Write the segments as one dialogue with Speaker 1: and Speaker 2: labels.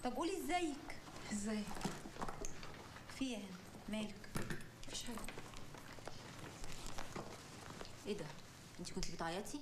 Speaker 1: طب قولي ازيك
Speaker 2: ازاي
Speaker 1: في ايه هنا مالك
Speaker 2: مفيش حاجه
Speaker 1: ايه ده انت كنتي بتعيطي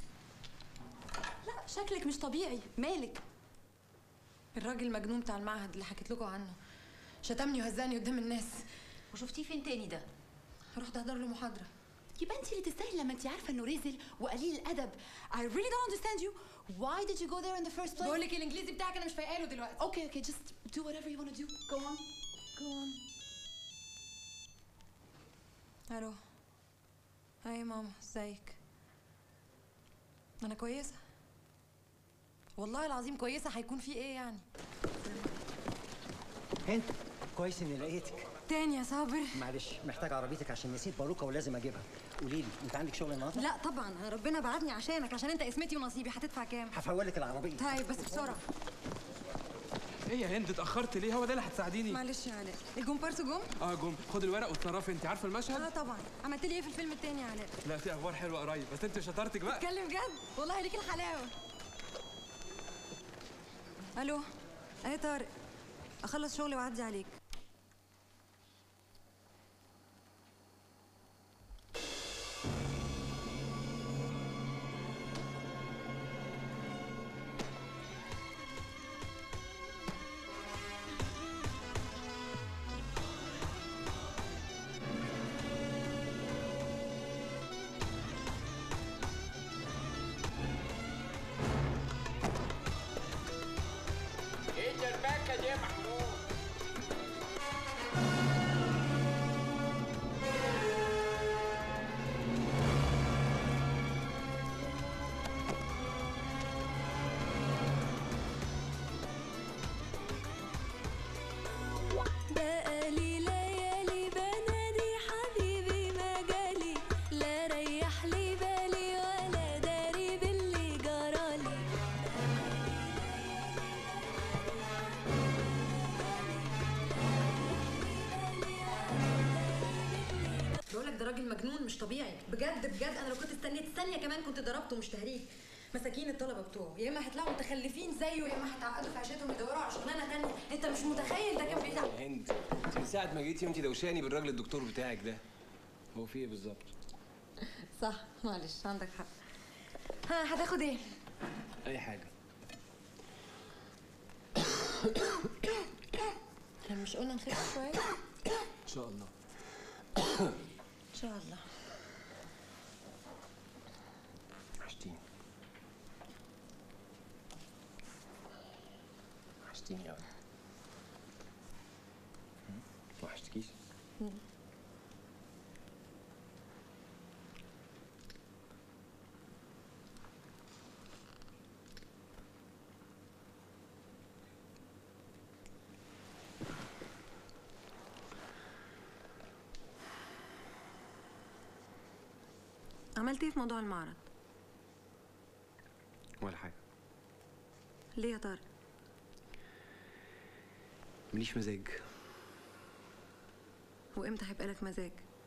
Speaker 2: لا شكلك مش طبيعي مالك الراجل المجنون بتاع المعهد اللي حكيت لكم عنه شتمني وهزاني قدام الناس
Speaker 1: وشفتيه فين تاني ده
Speaker 2: رحت احضر له محاضره
Speaker 3: يبقى انت اللي تستاهلي لما انت عارفه انه رزل وقليل الادب I really don't understand you why did you go there in the first place
Speaker 2: بقول لك الانجليزي بتاعك انا مش فايقه له دلوقتي
Speaker 3: okay okay just do whatever you want to do go on go on
Speaker 2: الو هاي ماما ازيك انا كويسه والله العظيم كويسه هيكون في ايه يعني
Speaker 4: هند كويس اني لقيتك
Speaker 2: تاني يا صابر
Speaker 4: معلش محتاج عربيتك عشان نسيت باروكه ولازم اجيبها قولي لي انت عندك شغل النهارده
Speaker 2: لا طبعا ربنا بعتني عشانك عشان انت اسمتي ونصيبي هتدفع كام
Speaker 4: هفولك العربيه
Speaker 2: طيب بس بسرعه
Speaker 5: ايه يا هند اتاخرت ليه هو ده اللي هتساعديني
Speaker 2: معلش يا علاء الجمبارس جم
Speaker 5: اه جم خد الورق واتصرفي انت عارفه المشهد
Speaker 2: اه طبعا عملت لي ايه في الفيلم التاني يا علاء
Speaker 5: لا في اخبار حلوه قريب بس انت شطارتك بقى
Speaker 2: اتكلم جد والله ليك الحلاوه الو ايه طارق اخلص شغلي واعدي عليك
Speaker 6: ايه دربكه دي يا محمود
Speaker 7: بقالي ليالي بنادي حبيبي ما جالي لا ريح لي بالي ولا داري باللي جرالي
Speaker 2: بقول لك ده راجل مجنون مش طبيعي بجد بجد انا لو كنت استنيت ثانيه كمان كنت ضربته مش تهريج مساكين الطلبه بتوعه يا اما هيطلعوا متخلفين زيه يا اما هيتعقدوا في عيشتهم يدوروا على شغلانه تانية انت مش متخيل ده كان بعيد عن
Speaker 8: يا هند انت من ساعه ما جيتي وانت دوشاني بالراجل الدكتور بتاعك ده هو في ايه بالظبط
Speaker 2: صح معلش عندك حق ها هتاخد ايه
Speaker 8: اي حاجه
Speaker 2: احنا مش قلنا نخف شويه
Speaker 8: ان شاء الله
Speaker 2: ان شاء الله
Speaker 8: وحشتيني وحشتيني قوي وحشتكيش
Speaker 2: عملت ايه في موضوع المعرض
Speaker 8: ولا حاجه
Speaker 2: ليه يا طارق
Speaker 8: ماليش مزاج
Speaker 2: وامتى هيبقى لك مزاج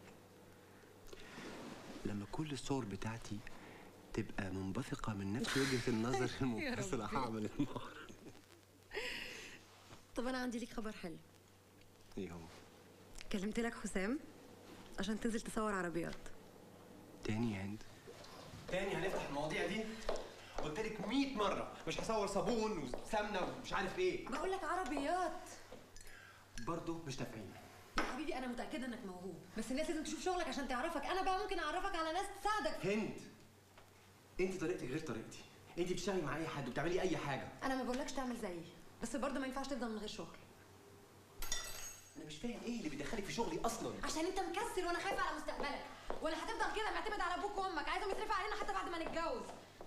Speaker 8: لما كل الصور بتاعتي تبقى منبثقة من نفس وجهة النظر المنفصلة هعمل المعرض
Speaker 2: طب انا عندي ليك خبر حلو
Speaker 8: ايه هو؟
Speaker 2: كلمت لك حسام عشان تنزل تصور عربيات
Speaker 8: تاني يا هند
Speaker 4: تاني هنفتح المواضيع دي قلت لك 100 مره مش هصور صابون وسمنه ومش عارف ايه
Speaker 2: بقول لك عربيات
Speaker 4: برضه مش نافعين
Speaker 2: يا حبيبي انا متاكده انك موهوب بس الناس لازم تشوف شغلك عشان تعرفك انا بقى ممكن اعرفك على ناس تساعدك
Speaker 4: هند انت طريقتك غير طريقتي انت بتشتغلي مع اي حد وبتعملي اي حاجه
Speaker 2: انا ما بقولكش تعمل زيي بس برضه ما ينفعش تفضل من غير شغل
Speaker 4: انا مش فاهم ايه اللي بيدخلك في شغلي اصلا
Speaker 2: عشان انت مكسل وانا خايفه على مستقبلك ولا هتفضل كده معتمد على ابوك وامك عايزهم يصرفوا علينا حتى بعد ما نتجوز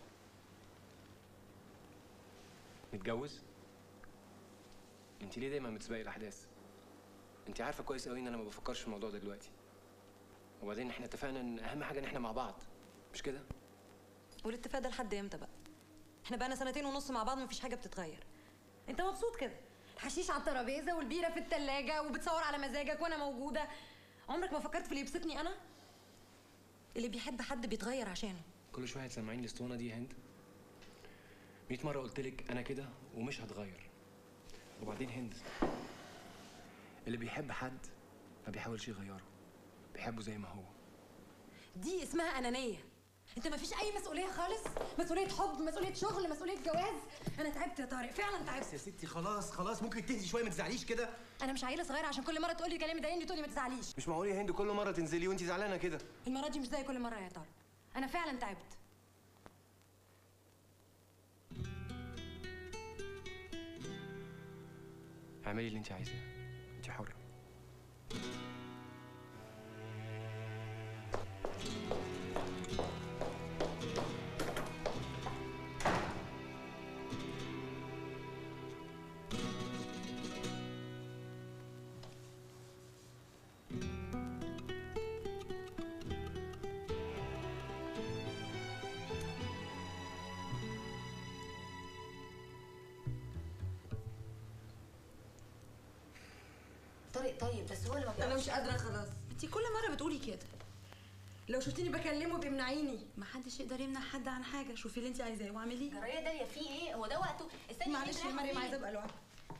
Speaker 8: متجوز؟ انت ليه دايما بتسبقي الاحداث؟ انت عارفة كويس قوي ان انا ما بفكرش في الموضوع ده دلوقتي وبعدين احنا اتفقنا ان اهم حاجة ان احنا مع بعض مش كده؟
Speaker 2: والاتفاق ده لحد امتى بقى احنا بقالنا سنتين ونص مع بعض مفيش حاجه بتتغير انت مبسوط كده الحشيش على الترابيزه والبيره في التلاجة وبتصور على مزاجك وانا موجوده عمرك ما فكرت في اللي يبسطني انا اللي بيحب حد بيتغير عشانه
Speaker 8: كل شوية هتسمعيني الاسطوانة دي يا هند 100 مرة قلت لك انا كده ومش هتغير وبعدين هند اللي بيحب حد ما بيحاولش يغيره بيحبه زي ما هو
Speaker 2: دي اسمها انانيه انت ما فيش اي مسؤوليه خالص مسؤوليه حب مسؤوليه شغل مسؤوليه جواز انا تعبت يا طارق فعلا تعبت
Speaker 4: يا ستي خلاص خلاص ممكن تهدي شويه ما تزعليش كده
Speaker 2: انا مش عيله صغيره عشان كل مره تقولي كلام يضايقني تقولي ما تزعليش
Speaker 4: مش معقول يا هند كل مره تنزلي وانت زعلانه كده
Speaker 2: المره دي مش زي كل مره يا طارق انا فعلا تعبت
Speaker 8: اعملي اللي انت عايزاه انت حره
Speaker 1: طارق طيب بس هو اللي ما
Speaker 2: انا
Speaker 1: بيعرفش
Speaker 2: مش قادره خلاص انت كل مره بتقولي كده لو شفتيني بكلمه بيمنعيني
Speaker 3: ما حدش يقدر يمنع حد عن حاجه شوفي اللي انت عايزاه واعمليه
Speaker 1: جرايه داليا في ايه هو ده وقته استني
Speaker 2: معلش
Speaker 1: انت
Speaker 2: يا
Speaker 1: رايحة
Speaker 2: مريم
Speaker 1: فين؟
Speaker 2: عايزه ابقى لوحدي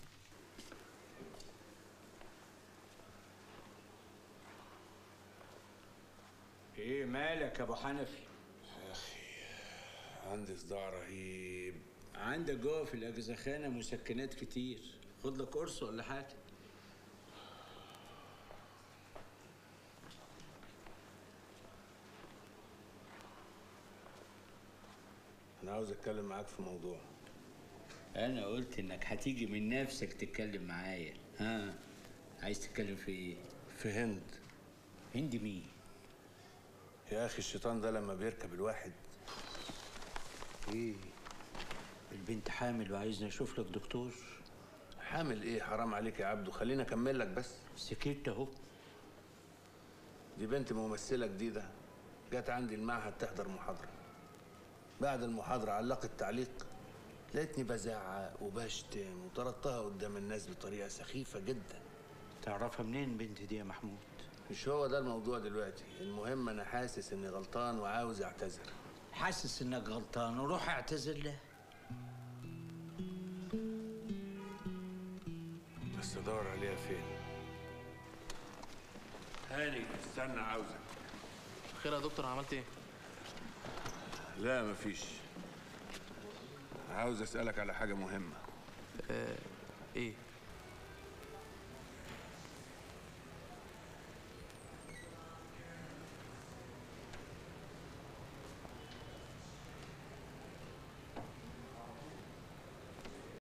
Speaker 6: ايه مالك يا ابو حنفي
Speaker 9: عندي صداع رهيب
Speaker 6: عندك جوه في الاجزخانه مسكنات كتير خد لك قرص ولا حاجه
Speaker 9: انا عاوز اتكلم معاك في موضوع
Speaker 6: انا قلت انك هتيجي من نفسك تتكلم معايا ها عايز تتكلم في ايه
Speaker 9: في هند
Speaker 6: هند مين
Speaker 9: يا اخي الشيطان ده لما بيركب الواحد
Speaker 6: ايه البنت حامل وعايزني اشوف لك دكتور
Speaker 9: حامل ايه حرام عليك يا عبدو خليني اكمل لك بس
Speaker 6: سكت اهو
Speaker 9: دي بنت ممثله جديده جت عندي المعهد تحضر محاضره بعد المحاضره علقت تعليق لقيتني بزعق وبشتم وطردتها قدام الناس بطريقه سخيفه جدا
Speaker 6: تعرفها منين البنت دي يا محمود
Speaker 9: مش هو ده الموضوع دلوقتي المهم انا حاسس اني غلطان وعاوز اعتذر
Speaker 6: حاسس انك غلطان وروح اعتذر له
Speaker 9: بس ادور عليها فين هاني استنى عاوزك
Speaker 5: خير يا دكتور عملت ايه؟
Speaker 9: لا مفيش عاوز اسالك على حاجه مهمه
Speaker 5: آه ايه؟